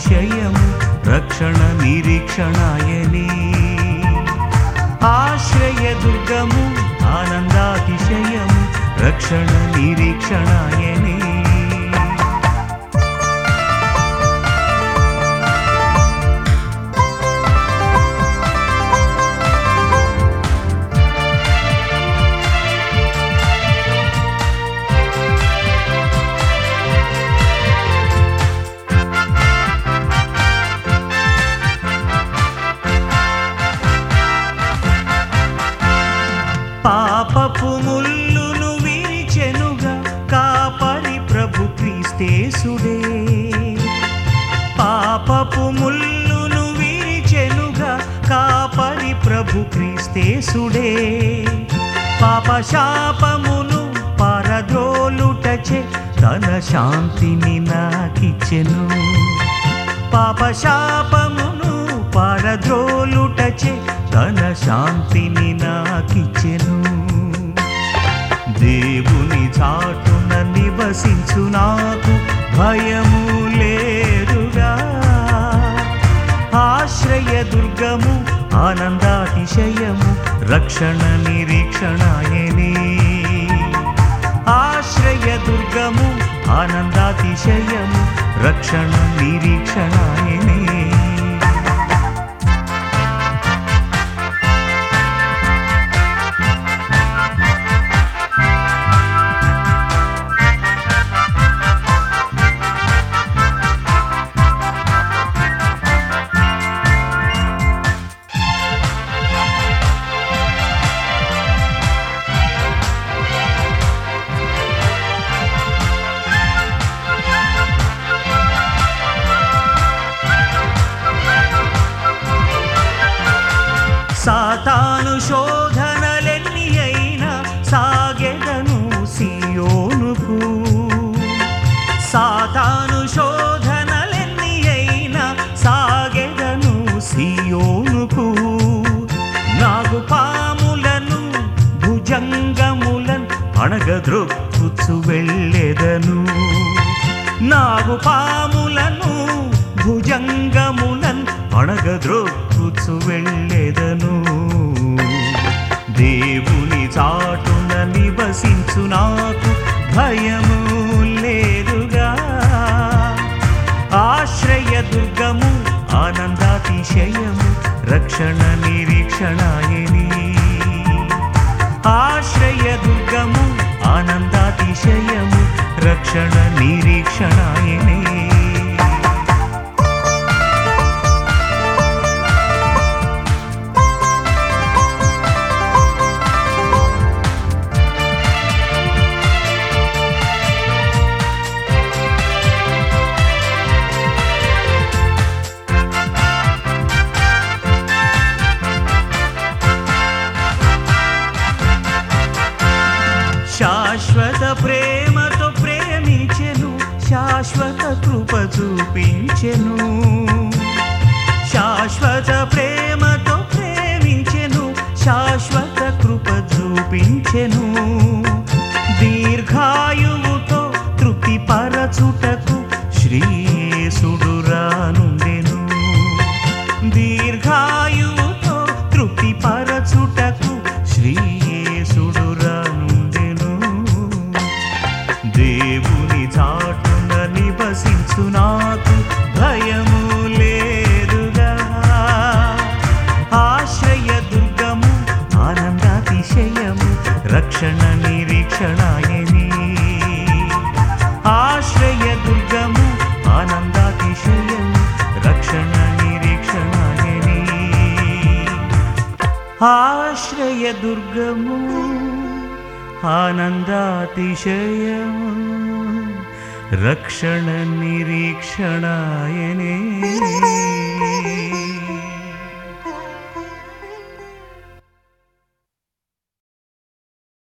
ఆనందాతిశయము రక్షణ నిరీక్షణాయనే ఆశ్రయదుర్గము ఆనందాతిశయము రక్షణ నిరీక్షణాయనే పాపపు ముల్లును విరిచెనుగా కాపరి ప్రభు క్రీస్తేసుడే పాపపు ముల్లును విరిచెనుగా కాపరి ప్రభు క్రీస్తేసుడే పాప శాపమును పరద్రోలుటచే తన శాంతిని నాకిచ్చెను పాప శాపమును పరద్రోలుటచే తన శాంతిని నాకిచ్చెను దేవుని చాటున నివసించు నాకు భయము లేదుగా ఆశ్రయ దుర్గము ఆనందాతిశయము రక్షణ నిరీక్షణాయనే ఆశ్రయ దుర్గము ఆనందాతిశయము రక్షణ నిరీక్షణాయనే సాతాను శోధనలెన్ని అయినా సాగెదను సియోనుకు సాతాను శోధనలెన్ని అయినా సాగెదను సియోనుకు నాగు పాములను భుజంగములను అణగద్రొక్కుచు వెళ్ళెదను నాగు పాములను భుజంగములను అణగద్రొక్కుచు వెళ్ళెదను దేవుని చాటున నివసించు నాకు భయము లేదుగా ఆశ్రయ దుర్గము ఆనందాతిశయము రక్షణ నిరీక్షణాయని ఆశ్రయ దుర్గము ఆనందాతిశయము రక్షణ నిరీక్షణాయనే శాశ్వత ప్రేమతో ప్రేమించెను శాశ్వత కృప చూపించెను శాశ్వత ప్రేమతో ప్రేమించెను శాశ్వత కృప చూపించెను దీర్ఘాయువుతో తృప్తి పరచుటకు శ్రీయేసుడు రానుండెను దీర్ఘాయువుతో తృప్తి పరచుటకు శ్రీయేసుడు రానుండెను దేవుని చాటున నివసించు నాకు భయము లేదుగా ఆశ్రయ దుర్గము ఆనందాతిశయము రక్షణ నిరీక్షణాయని ఆశ్రయ దుర్గము ఆనందాతిశయము రక్షణ నిరీక్షణాయని ఆశ్రయ దుర్గము ఆనందాతిశయము రక్షణ నిరీక్షణాయనే